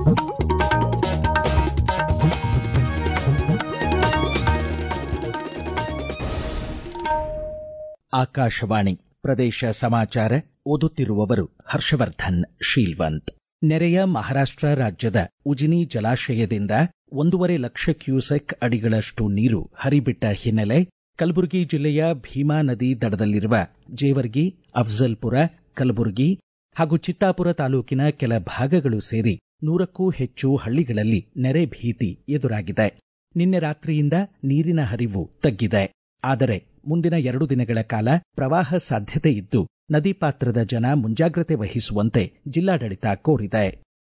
ಆಕಾಶವಾಣಿ ಪ್ರದೇಶ ಸಮಾಚಾರ ಓದುತ್ತಿರುವವರು ಹರ್ಷವರ್ಧನ್ ಶೀಲ್ವಂತ್ ನೆರೆಯ ಮಹಾರಾಷ್ಟ್ರ ರಾಜ್ಯದ ಉಜಿನಿ ಜಲಾಶಯದಿಂದ ಒಂದೂವರೆ ಲಕ್ಷ ಕ್ಯೂಸೆಕ್ ಅಡಿಗಳಷ್ಟು ನೀರು ಹರಿಬಿಟ್ಟ ಹಿನ್ನೆಲೆ ಕಲಬುರಗಿ ಜಿಲ್ಲೆಯ ಭೀಮಾ ನದಿ ದಡದಲ್ಲಿರುವ ಜೇವರ್ಗಿ ಅಫ್ಜಲ್ಪುರ ಕಲಬುರಗಿ ಹಾಗೂ ಚಿತ್ತಾಪುರ ತಾಲೂಕಿನ ಕೆಲ ಭಾಗಗಳು ಸೇರಿ ನೂರಕ್ಕೂ ಹೆಚ್ಚು ಹಳ್ಳಿಗಳಲ್ಲಿ ನೆರೆ ಭೀತಿ ಎದುರಾಗಿದೆ ನಿನ್ನೆ ರಾತ್ರಿಯಿಂದ ನೀರಿನ ಹರಿವು ತಗ್ಗಿದೆ ಆದರೆ ಮುಂದಿನ ಎರಡು ದಿನಗಳ ಕಾಲ ಪ್ರವಾಹ ಸಾಧ್ಯತೆ ಇದ್ದು ನದಿ ಪಾತ್ರದ ಜನ ಮುಂಜಾಗ್ರತೆ ವಹಿಸುವಂತೆ ಜಿಲ್ಲಾಡಳಿತ ಕೋರಿದೆ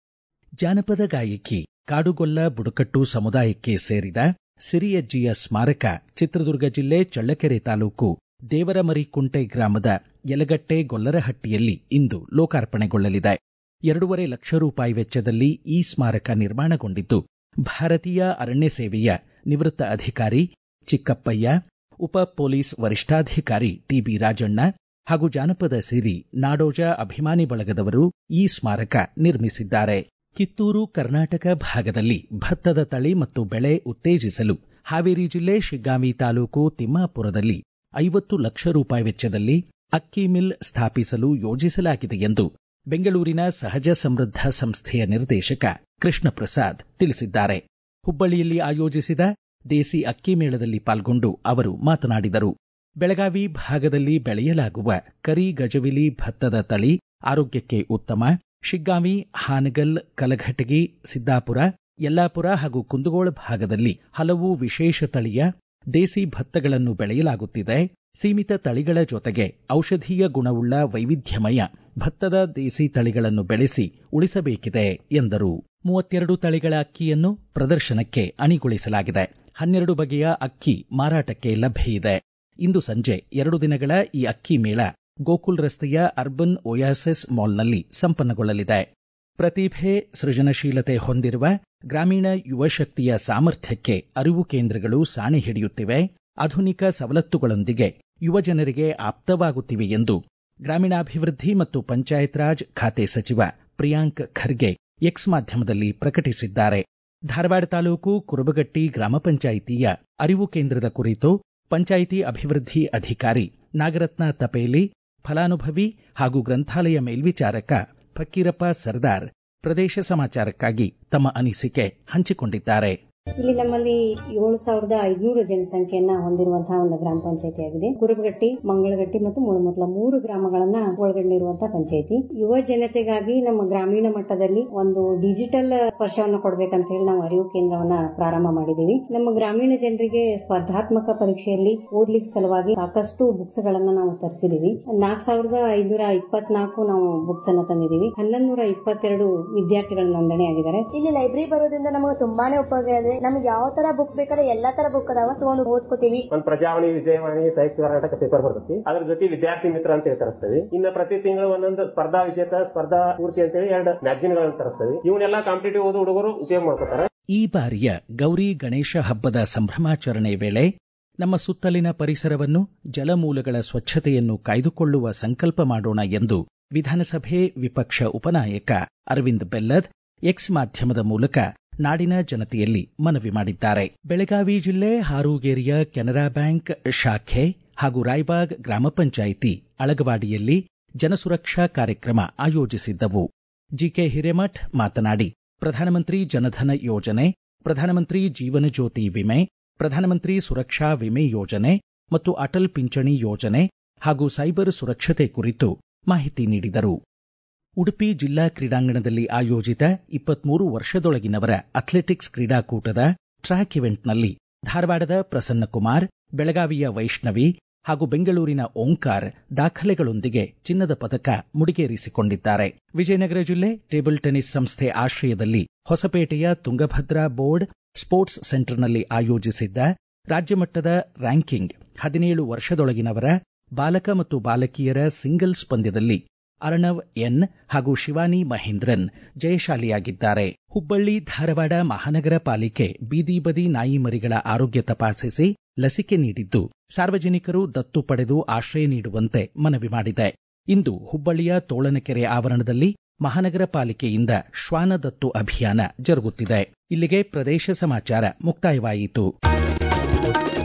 ಜಾನಪದ ಗಾಯಕಿ ಕಾಡುಗೊಲ್ಲ ಬುಡಕಟ್ಟು ಸಮುದಾಯಕ್ಕೆ ಸೇರಿದ ಸಿರಿಯಜ್ಜಿಯ ಸ್ಮಾರಕ ಚಿತ್ರದುರ್ಗ ಜಿಲ್ಲೆ ಚಳ್ಳಕೆರೆ ತಾಲೂಕು ದೇವರಮರಿಕುಂಟೆ ಗ್ರಾಮದ ಯಲಗಟ್ಟೆ ಗೊಲ್ಲರಹಟ್ಟಿಯಲ್ಲಿ ಇಂದು ಲೋಕಾರ್ಪಣೆಗೊಳ್ಳಲಿದೆ ಎರಡೂವರೆ ಲಕ್ಷ ರೂಪಾಯಿ ವೆಚ್ಚದಲ್ಲಿ ಈ ಸ್ಮಾರಕ ನಿರ್ಮಾಣಗೊಂಡಿದ್ದು ಭಾರತೀಯ ಅರಣ್ಯ ಸೇವೆಯ ನಿವೃತ್ತ ಅಧಿಕಾರಿ ಚಿಕ್ಕಪ್ಪಯ್ಯ ಉಪ ಪೊಲೀಸ್ ವರಿಷ್ಠಾಧಿಕಾರಿ ಟಿಬಿ ರಾಜಣ್ಣ ಹಾಗೂ ಜಾನಪದ ಸಿರಿ ನಾಡೋಜ ಅಭಿಮಾನಿ ಬಳಗದವರು ಈ ಸ್ಮಾರಕ ನಿರ್ಮಿಸಿದ್ದಾರೆ ಕಿತ್ತೂರು ಕರ್ನಾಟಕ ಭಾಗದಲ್ಲಿ ಭತ್ತದ ತಳಿ ಮತ್ತು ಬೆಳೆ ಉತ್ತೇಜಿಸಲು ಹಾವೇರಿ ಜಿಲ್ಲೆ ಶಿಗ್ಗಾಂವಿ ತಾಲೂಕು ತಿಮ್ಮಾಪುರದಲ್ಲಿ ಐವತ್ತು ಲಕ್ಷ ರೂಪಾಯಿ ವೆಚ್ಚದಲ್ಲಿ ಅಕ್ಕಿ ಮಿಲ್ ಸ್ಥಾಪಿಸಲು ಯೋಜಿಸಲಾಗಿದೆ ಎಂದು ಬೆಂಗಳೂರಿನ ಸಹಜ ಸಮೃದ್ಧ ಸಂಸ್ಥೆಯ ನಿರ್ದೇಶಕ ಕೃಷ್ಣ ಪ್ರಸಾದ್ ತಿಳಿಸಿದ್ದಾರೆ ಹುಬ್ಬಳ್ಳಿಯಲ್ಲಿ ಆಯೋಜಿಸಿದ ದೇಸಿ ಅಕ್ಕಿ ಮೇಳದಲ್ಲಿ ಪಾಲ್ಗೊಂಡು ಅವರು ಮಾತನಾಡಿದರು ಬೆಳಗಾವಿ ಭಾಗದಲ್ಲಿ ಬೆಳೆಯಲಾಗುವ ಕರಿ ಗಜವಿಲಿ ಭತ್ತದ ತಳಿ ಆರೋಗ್ಯಕ್ಕೆ ಉತ್ತಮ ಶಿಗ್ಗಾಂವಿ ಹಾನಗಲ್ ಕಲಘಟಗಿ ಸಿದ್ದಾಪುರ ಯಲ್ಲಾಪುರ ಹಾಗೂ ಕುಂದಗೋಳ ಭಾಗದಲ್ಲಿ ಹಲವು ವಿಶೇಷ ತಳಿಯ ದೇಸಿ ಭತ್ತಗಳನ್ನು ಬೆಳೆಯಲಾಗುತ್ತಿದೆ ಸೀಮಿತ ತಳಿಗಳ ಜೊತೆಗೆ ಔಷಧೀಯ ಗುಣವುಳ್ಳ ವೈವಿಧ್ಯಮಯ ಭತ್ತದ ದೇಸಿ ತಳಿಗಳನ್ನು ಬೆಳೆಸಿ ಉಳಿಸಬೇಕಿದೆ ಎಂದರು ಮೂವತ್ತೆರಡು ತಳಿಗಳ ಅಕ್ಕಿಯನ್ನು ಪ್ರದರ್ಶನಕ್ಕೆ ಅಣಿಗೊಳಿಸಲಾಗಿದೆ ಹನ್ನೆರಡು ಬಗೆಯ ಅಕ್ಕಿ ಮಾರಾಟಕ್ಕೆ ಲಭ್ಯ ಇದೆ ಇಂದು ಸಂಜೆ ಎರಡು ದಿನಗಳ ಈ ಅಕ್ಕಿ ಮೇಳ ಗೋಕುಲ್ ರಸ್ತೆಯ ಅರ್ಬನ್ ಒಯಾಸಿಸ್ ಮಾಲ್ನಲ್ಲಿ ಸಂಪನ್ನಗೊಳ್ಳಲಿದೆ ಪ್ರತಿಭೆ ಸೃಜನಶೀಲತೆ ಹೊಂದಿರುವ ಗ್ರಾಮೀಣ ಯುವ ಶಕ್ತಿಯ ಸಾಮರ್ಥ್ಯಕ್ಕೆ ಅರಿವು ಕೇಂದ್ರಗಳು ಸಾಣೆ ಹಿಡಿಯುತ್ತಿವೆ ಆಧುನಿಕ ಸವಲತ್ತುಗಳೊಂದಿಗೆ ಯುವ ಜನರಿಗೆ ಆಪ್ತವಾಗುತ್ತಿವೆ ಎಂದು ಗ್ರಾಮೀಣಾಭಿವೃದ್ಧಿ ಮತ್ತು ಪಂಚಾಯತ್ ರಾಜ್ ಖಾತೆ ಸಚಿವ ಪ್ರಿಯಾಂಕ್ ಖರ್ಗೆ ಎಕ್ಸ್ ಮಾಧ್ಯಮದಲ್ಲಿ ಪ್ರಕಟಿಸಿದ್ದಾರೆ ಧಾರವಾಡ ತಾಲೂಕು ಕುರುಬಗಟ್ಟಿ ಗ್ರಾಮ ಪಂಚಾಯಿತಿಯ ಅರಿವು ಕೇಂದ್ರದ ಕುರಿತು ಪಂಚಾಯಿತಿ ಅಭಿವೃದ್ಧಿ ಅಧಿಕಾರಿ ನಾಗರತ್ನ ತಪೇಲಿ ಫಲಾನುಭವಿ ಹಾಗೂ ಗ್ರಂಥಾಲಯ ಮೇಲ್ವಿಚಾರಕ ಫಕ್ಕೀರಪ್ಪ ಸರ್ದಾರ್ ಪ್ರದೇಶ ಸಮಾಚಾರಕ್ಕಾಗಿ ತಮ್ಮ ಅನಿಸಿಕೆ ಹಂಚಿಕೊಂಡಿದ್ದಾರೆ ಇಲ್ಲಿ ನಮ್ಮಲ್ಲಿ ಏಳು ಸಾವಿರದ ಐದುನೂರು ಜನಸಂಖ್ಯೆಯನ್ನ ಹೊಂದಿರುವಂತಹ ಒಂದು ಗ್ರಾಮ ಪಂಚಾಯತಿ ಆಗಿದೆ ಕುರುಬಗಟ್ಟಿ ಮಂಗಳಗಟ್ಟಿ ಮತ್ತು ಮುಳುಮುತ್ಲ ಮೂರು ಗ್ರಾಮಗಳನ್ನ ಒಳಗೊಂಡಿರುವಂತಹ ಪಂಚಾಯತಿ ಯುವ ಜನತೆಗಾಗಿ ನಮ್ಮ ಗ್ರಾಮೀಣ ಮಟ್ಟದಲ್ಲಿ ಒಂದು ಡಿಜಿಟಲ್ ಸ್ಪರ್ಶವನ್ನು ಕೊಡ್ಬೇಕಂತ ಹೇಳಿ ನಾವು ಅರಿವು ಕೇಂದ್ರವನ್ನ ಪ್ರಾರಂಭ ಮಾಡಿದೀವಿ ನಮ್ಮ ಗ್ರಾಮೀಣ ಜನರಿಗೆ ಸ್ಪರ್ಧಾತ್ಮಕ ಪರೀಕ್ಷೆಯಲ್ಲಿ ಓದ್ಲಿಕ್ಕೆ ಸಲುವಾಗಿ ಸಾಕಷ್ಟು ಬುಕ್ಸ್ ಗಳನ್ನ ನಾವು ತರಿಸಿದೀವಿ ನಾಲ್ಕ್ ಸಾವಿರದ ಐನೂರ ಇಪ್ಪತ್ನಾಲ್ಕು ನಾವು ಬುಕ್ಸ್ ಅನ್ನ ತಂದಿದೀವಿ ಹನ್ನೊಂದು ನೂರ ಇಪ್ಪತ್ತೆರಡು ವಿದ್ಯಾರ್ಥಿಗಳ ನೋಂದಣಿ ಆಗಿದ್ದಾರೆ ಇಲ್ಲಿ ಲೈಬ್ರರಿ ಬರೋದ್ರಿಂದ ನಮಗೆ ತುಂಬಾನೇ ಉಪಯೋಗ ಇದೆ ನಮ್ಗೆ ಯಾವ ತರ ಬುಕ್ ಬೇಕಾದ್ರೆ ಎಲ್ಲಾ ತರ ಬುಕ್ ಅದಾವ ತಗೊಂಡು ಓದ್ಕೋತೀವಿ ಒಂದು ಪ್ರಜಾವಾಣಿ ವಿಜಯವಾಣಿ ಸಾಹಿತ್ಯ ಕರ್ನಾಟಕ ಪೇಪರ್ ಬರ್ತೈತಿ ಅದ್ರ ಜೊತೆ ವಿದ್ಯಾರ್ಥಿ ಮಿತ್ರ ಅಂತ ಹೇಳಿ ತರಿಸ್ತೀವಿ ಇನ್ನ ಪ್ರತಿ ತಿಂಗಳು ಒಂದೊಂದು ಸ್ಪರ್ಧಾ ವಿಜೇತ ಸ್ಪರ್ಧಾ ಪೂರ್ತಿ ಅಂತೇಳಿ ಎರಡು ಮ್ಯಾಗಜಿನ್ ಗಳನ್ನ ತರಿಸ್ತೀವಿ ಇವನ್ನೆಲ್ಲ ಕಾಂಪಿಟೇಟಿವ್ ಓದು ಹುಡುಗರು ಉಪಯೋಗ ಮಾಡ್ಕೋತಾರೆ ಈ ಬಾರಿಯ ಗೌರಿ ಗಣೇಶ ಹಬ್ಬದ ಸಂಭ್ರಮಾಚರಣೆ ವೇಳೆ ನಮ್ಮ ಸುತ್ತಲಿನ ಪರಿಸರವನ್ನು ಜಲಮೂಲಗಳ ಸ್ವಚ್ಛತೆಯನ್ನು ಕಾಯ್ದುಕೊಳ್ಳುವ ಸಂಕಲ್ಪ ಮಾಡೋಣ ಎಂದು ವಿಧಾನಸಭೆ ವಿಪಕ್ಷ ಉಪನಾಯಕ ಅರವಿಂದ್ ಬೆಲ್ಲದ್ ಎಕ್ಸ್ ಮಾಧ್ಯಮದ ಮೂಲಕ ನಾಡಿನ ಜನತೆಯಲ್ಲಿ ಮನವಿ ಮಾಡಿದ್ದಾರೆ ಬೆಳಗಾವಿ ಜಿಲ್ಲೆ ಹಾರೂಗೇರಿಯ ಕೆನರಾ ಬ್ಯಾಂಕ್ ಶಾಖೆ ಹಾಗೂ ರಾಯಬಾಗ್ ಗ್ರಾಮ ಪಂಚಾಯಿತಿ ಅಳಗವಾಡಿಯಲ್ಲಿ ಜನಸುರಕ್ಷಾ ಕಾರ್ಯಕ್ರಮ ಆಯೋಜಿಸಿದ್ದವು ಜಿಕೆ ಹಿರೇಮಠ್ ಮಾತನಾಡಿ ಪ್ರಧಾನಮಂತ್ರಿ ಜನಧನ ಯೋಜನೆ ಪ್ರಧಾನಮಂತ್ರಿ ಜೀವನ ಜ್ಯೋತಿ ವಿಮೆ ಪ್ರಧಾನಮಂತ್ರಿ ಸುರಕ್ಷಾ ವಿಮೆ ಯೋಜನೆ ಮತ್ತು ಅಟಲ್ ಪಿಂಚಣಿ ಯೋಜನೆ ಹಾಗೂ ಸೈಬರ್ ಸುರಕ್ಷತೆ ಕುರಿತು ಮಾಹಿತಿ ನೀಡಿದರು ಉಡುಪಿ ಜಿಲ್ಲಾ ಕ್ರೀಡಾಂಗಣದಲ್ಲಿ ಆಯೋಜಿತ ಇಪ್ಪತ್ಮೂರು ವರ್ಷದೊಳಗಿನವರ ಅಥ್ಲೆಟಿಕ್ಸ್ ಕ್ರೀಡಾಕೂಟದ ಟ್ರ್ಯಾಕ್ ಇವೆಂಟ್ನಲ್ಲಿ ಧಾರವಾಡದ ಪ್ರಸನ್ನಕುಮಾರ್ ಬೆಳಗಾವಿಯ ವೈಷ್ಣವಿ ಹಾಗೂ ಬೆಂಗಳೂರಿನ ಓಂಕಾರ್ ದಾಖಲೆಗಳೊಂದಿಗೆ ಚಿನ್ನದ ಪದಕ ಮುಡಿಗೇರಿಸಿಕೊಂಡಿದ್ದಾರೆ ವಿಜಯನಗರ ಜಿಲ್ಲೆ ಟೇಬಲ್ ಟೆನಿಸ್ ಸಂಸ್ಥೆ ಆಶ್ರಯದಲ್ಲಿ ಹೊಸಪೇಟೆಯ ತುಂಗಭದ್ರಾ ಬೋರ್ಡ್ ಸ್ಪೋರ್ಟ್ಸ್ ಸೆಂಟರ್ನಲ್ಲಿ ಆಯೋಜಿಸಿದ್ದ ರಾಜ್ಯಮಟ್ಟದ ರ್ಯಾಂಕಿಂಗ್ ಹದಿನೇಳು ವರ್ಷದೊಳಗಿನವರ ಬಾಲಕ ಮತ್ತು ಬಾಲಕಿಯರ ಸಿಂಗಲ್ಸ್ ಪಂದ್ಯದಲ್ಲಿ ಅರ್ಣವ್ ಎನ್ ಹಾಗೂ ಶಿವಾನಿ ಮಹೇಂದ್ರನ್ ಜಯಶಾಲಿಯಾಗಿದ್ದಾರೆ ಹುಬ್ಬಳ್ಳಿ ಧಾರವಾಡ ಮಹಾನಗರ ಪಾಲಿಕೆ ಬೀದಿ ಬದಿ ನಾಯಿ ಮರಿಗಳ ಆರೋಗ್ಯ ತಪಾಸಿಸಿ ಲಸಿಕೆ ನೀಡಿದ್ದು ಸಾರ್ವಜನಿಕರು ದತ್ತು ಪಡೆದು ಆಶ್ರಯ ನೀಡುವಂತೆ ಮನವಿ ಮಾಡಿದೆ ಇಂದು ಹುಬ್ಬಳ್ಳಿಯ ತೋಳನಕೆರೆ ಆವರಣದಲ್ಲಿ ಮಹಾನಗರ ಪಾಲಿಕೆಯಿಂದ ಶ್ವಾನದತ್ತು ಅಭಿಯಾನ ಜರುಗುತ್ತಿದೆ ಇಲ್ಲಿಗೆ ಪ್ರದೇಶ ಸಮಾಚಾರ ಮುಕ್ತಾಯವಾಯಿತು